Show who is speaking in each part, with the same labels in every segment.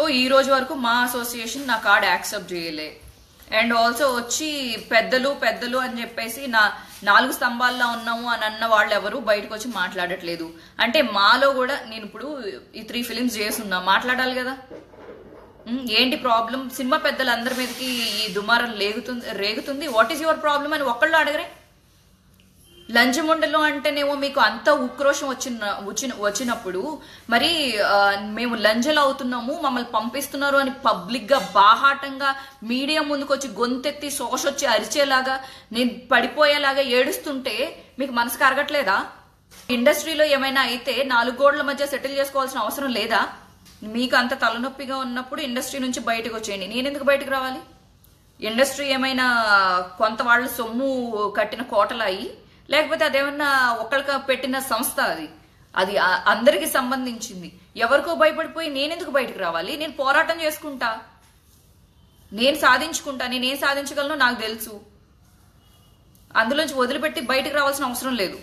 Speaker 1: ఈ రోజు వరకు మా అసోసియేషన్ నా కార్డ్ యాక్సెప్ట్ చేయలే అండ్ ఆల్సో వచ్చి పెద్దలు పెద్దలు అని చెప్పేసి నా నాలుగు స్తంభాల్లో ఉన్నాము అని అన్న వాళ్ళు ఎవరు బయటకు వచ్చి మాట్లాడట్లేదు అంటే మాలో కూడా నేను ఇప్పుడు ఈ త్రీ ఫిలిమ్స్ చేస్తున్నా మాట్లాడాలి కదా ఉమ్, ఏంటి ప్రాబ్లం సినిమా పెద్దలు అందరి మీదకి ఈ దుమారం లేగుతుంది రేగుతుంది వాట్ ఈస్ యువర్ ప్రాబ్లం అని ఒక్కళ్ళు అడగరే లంచముండలు అంటేనేమో మీకు అంత ఉక్రోషం వచ్చిన వచ్చిన వచ్చినప్పుడు మరి ఆ, మేము లంజలు అవుతున్నాము మమ్మల్ని పంపిస్తున్నారు అని పబ్లిక్ గా బాహాటంగా మీడియా ముందుకు వచ్చి గొంతెత్తి సోషొచ్చి అరిచేలాగా నేను పడిపోయేలాగా ఏడుస్తుంటే మీకు మనసు కరగట్లేదా ఇండస్ట్రీలో ఏమైనా అయితే నాలుగు గోడల మధ్య సెటిల్ చేసుకోవాల్సిన అవసరం లేదా మీకు అంత తలనొప్పిగా ఉన్నప్పుడు ఇండస్ట్రీ నుంచి బయటకు వచ్చేయండి నేను ఎందుకు బయటకు రావాలి ఇండస్ట్రీ ఏమైనా కొంత వాళ్ళ సొమ్ము కట్టిన కోటలాయి లేకపోతే అదేమన్నా ఒకళ్ళకి పెట్టిన సంస్థ అది అది ఆ- అందరికి సంబంధించింది ఎవరికో భయపడిపోయి నేనెందుకు బయటకు రావాలి నేను పోరాటం చేసుకుంటా నేను సాధించుకుంటా నేను ఏం సాధించగలనో నాకు తెలుసు అందులోంచి వదిలిపెట్టి బయటకు రావాల్సిన అవసరం లేదు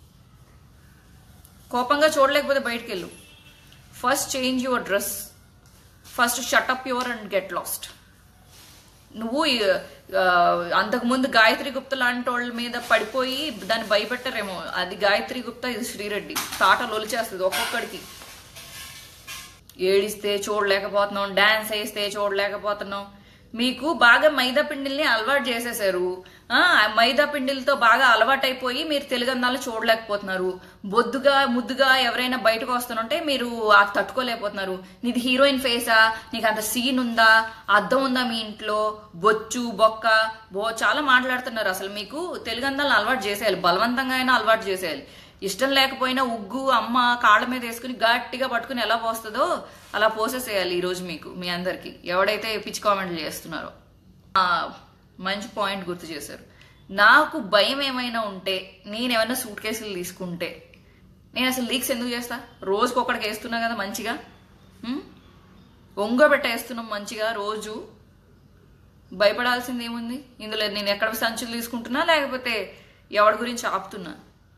Speaker 1: కోపంగా చూడలేకపోతే బయటకు వెళ్ళు first change your dress first shut up your and get lost నువ్వు ఆ, అంతకుముందు గాయత్రి గుప్త లాంటి వాళ్ళ మీద పడిపోయి దాన్ని భయపెట్టారేమో అది గాయత్రి గుప్తా ఇది శ్రీరెడ్డి తాట లొలిచేస్తుంది ఒక్కొక్కడికి ఏడిస్తే చూడలేకపోతున్నాం డాన్స్ వేస్తే చూడలేకపోతున్నాం మీకు బాగా మైదా పిండిల్ని అలవాటు చేసేసారు ఆ మైదా పిండిలతో బాగా అలవాటైపోయి మీరు తెలుగందాలు చూడలేకపోతున్నారు బొద్దుగా ముద్దుగా ఎవరైనా బయటకు వస్తుంటే మీరు అది తట్టుకోలేకపోతున్నారు నీది హీరోయిన్ ఫేసా నీకు అంత సీన్ ఉందా అద్దం ఉందా మీ ఇంట్లో బొచ్చు బొక్క బో చాలా మాట్లాడుతున్నారు అసలు మీకు తెలుగందాలను అలవాటు చేసేయాలి బలవంతంగా అయినా అలవాటు చేసేయాలి ఇష్టం లేకపోయినా ఉగ్గు అమ్మ కాళ్ళ మీద వేసుకుని గట్టిగా పట్టుకుని ఎలా పోస్తుందో అలా పోసేసేయాలి ఈ రోజు మీకు మీ అందరికి ఎవడైతే పిచ్చి కామెంట్లు చేస్తున్నారో ఆ, మంచి పాయింట్ గుర్తు చేశారు నాకు భయం ఏమైనా ఉంటే నేను ఏమైనా సూట్ కేసులు తీసుకుంటే నేను అసలు లీక్స్ ఎందుకు చేస్తా రోజుకి ఒకడికి వేస్తున్నా కదా మంచిగా ఉం? ఒంగోబెట్ట వేస్తున్నాం మంచిగా రోజు భయపడాల్సింది ఏముంది ఇందులో నేను ఎక్కడ సంచులు తీసుకుంటున్నా లేకపోతే ఎవడి గురించి ఆపుతున్నా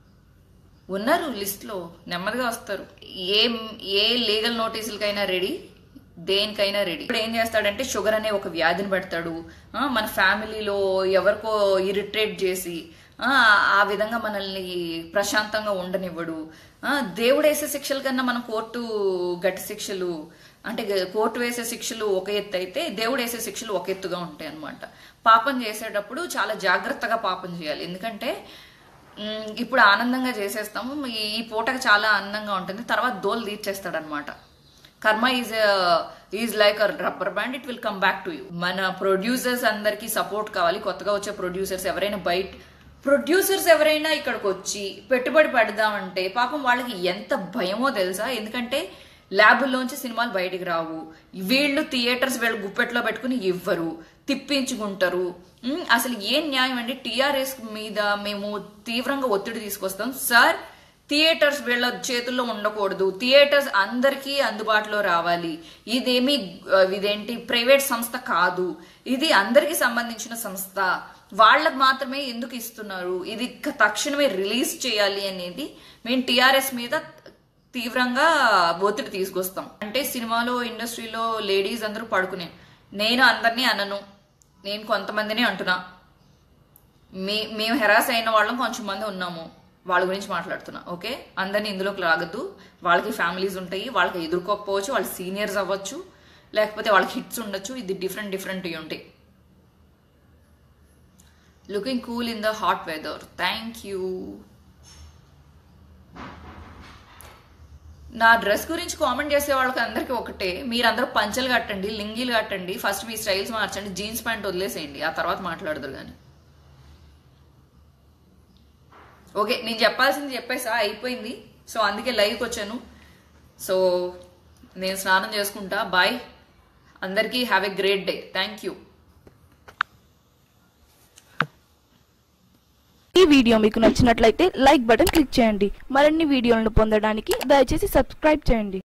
Speaker 1: ఉన్నారు లిస్ట్లో నెమ్మదిగా వస్తారు ఏ ఏ లీగల్ నోటీసులకైనా రెడీ దేనికైనా రెడీ ఇప్పుడు ఏం చేస్తాడంటే షుగర్ అనే ఒక వ్యాధిని పెడతాడు ఆ, మన ఫ్యామిలీలో ఎవరికో ఇరిటేట్ చేసి ఆ, ఆ విధంగా మనల్ని ప్రశాంతంగా ఉండనివ్వడు ఆ, దేవుడు వేసే శిక్షల కన్నా మన కోర్టు గట్టి శిక్షలు అంటే గ- కోర్టు వేసే శిక్షలు ఒక ఎత్తు అయితే దేవుడు వేసే శిక్షలు ఒక ఎత్తుగా ఉంటాయి అన్నమాట పాపం చేసేటప్పుడు చాలా జాగ్రత్తగా పాపం చేయాలి ఎందుకంటే మ్, ఇప్పుడు ఆనందంగా చేసేస్తాము ఈ- ఈ పూటకు చాలా ఆనందంగా ఉంటుంది తర్వాత దోలు తీర్చేస్తాడు అనమాట karma is is like a rubber band it will come back to you మన ప్రొడ్యూసర్స్ అందరికి సపోర్ట్ కావాలి కొత్తగా వచ్చే ప్రొడ్యూసర్స్ ఎవరైనా బయట ప్రొడ్యూసర్స్ ఎవరైనా ఇక్కడికి వచ్చి పెట్టుబడి పెడదామంటే పాపం వాళ్ళకి ఎంత భయమో తెలుసా ఎందుకంటే ల్యాబుల్లోంచి సినిమాలు బయటికి రావు వీళ్ళు థియేటర్స్ వీళ్ళు గుప్పెట్లో పెట్టుకుని ఇవ్వరు తిప్పించుకుంటారు ఉమ్, అసలు ఏం న్యాయం అండి టీఆర్ఎస్ మీద మేము తీవ్రంగా ఒత్తిడి తీసుకొస్తాం సార్ థియేటర్స్ వీళ్ళ చేతుల్లో ఉండకూడదు థియేటర్స్ అందరికీ అందుబాటులో రావాలి ఇదేమి ఆ, ఇదేంటి ప్రైవేట్ సంస్థ కాదు ఇది అందరికీ సంబంధించిన సంస్థ వాళ్ళకు మాత్రమే ఎందుకు ఇస్తున్నారు ఇది క- తక్షణమే రిలీజ్ చేయాలి అనేది మేము టిఆర్ఎస్ మీద తీవ్రంగా ఒత్తిడి తీసుకొస్తాం అంటే సినిమాలో ఇండస్ట్రీలో లేడీస్ అందరూ పడుకునే నేను అందరినీ అనను నేను కొంతమందిని అంటున్నా మే మేము హెరాస్ అయిన వాళ్ళం కొంచెం మంది ఉన్నాము వాళ్ళ గురించి మాట్లాడుతున్నా ఓకే అందరినీ ఇందులోకి రాగద్దు వాళ్ళకి ఫ్యామిలీస్ ఉంటాయి వాళ్ళకి ఎదుర్కోకపోవచ్చు వాళ్ళు సీనియర్స్ అవ్వచ్చు లేకపోతే వాళ్ళకి హిట్స్ ఉండొచ్చు ఇది డిఫరెంట్ డిఫరెంట్ ఉంటాయి looking cool in the hot weather thank you నా డ్రెస్ గురించి కామెంట్ చేసే వాళ్ళకి అందరికీ ఒకటే మీరందరూ పంచలు కట్టండి లింగీలు కట్టండి ఫస్ట్ మీ స్టైల్స్ మార్చండి జీన్స్ ప్యాంట్ వదిలేసేయండి ఆ తర్వాత మాట్లాడదురు కానీ ఓకే నేను చెప్పాల్సింది చెప్పేసా అయిపోయింది సో అందుకే లైవ్కి వచ్చాను సో నేను స్నానం చేసుకుంటా బాయ్ అందరికీ have a great day thank you
Speaker 2: ఈ వీడియో మీకు నచ్చినట్లయితే లైక్ బటన్ క్లిక్ చేయండి మరిన్ని వీడియోలను పొందడానికి దయచేసి సబ్స్క్రైబ్ చేయండి